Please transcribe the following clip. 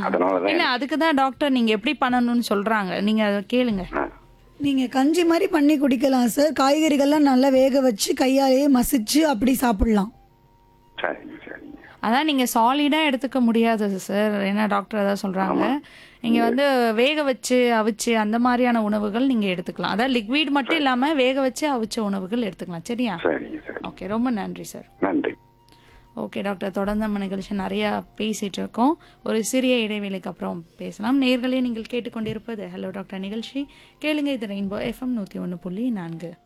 அதனாலதான் இல்ல அதுக்கு தான் டாக்டர் நீங்க எப்படி பண்ணணும்னு சொல்றாங்க நீங்க அதை கேளுங்க ஆ, நீங்க கஞ்சி மாதிரி பண்ணி குடிக்கலாம் சார் காய்கறிகள்லாம் நல்லா வேக வச்சு கையாலேயே மசிச்சு அப்படி சாப்பிடலாம் சரிங்க சரிங்க அதான் நீங்க சாலிடா எடுத்துக்க முடியாது சார் ஏன்னா டாக்டர் அதான் சொல்றாங்க நீங்க வந்து வேக வச்சு அவிச்சு அந்த மாதிரியான உணவுகள் நீங்க எடுத்துக்கலாம் அதான் லிக்விட் மட்டும் இல்லாம வேக வச்சு அவிச்ச உணவுகள் எடுத்துக்கலாம் சரியா சரிங்க சரி ஓகே ரொம்ப நன்றி சார் நன்றி ஓகே டாக்டர் தொடர்ந்து நம்ம நிகழ்ச்சி நிறையா பேசிட்டு இருக்கோம் ஒரு சிறிய இடைவேளைக்கு அப்புறம் பேசலாம் நேர்களே நீங்கள் கேட்டுக்கொண்டிருப்பது ஹலோ டாக்டர் நிகழ்ச்சி கேளுங்க இது ரெயின்போ எஃப்எம் நூற்றி ஒன்று புள்ளி நான்கு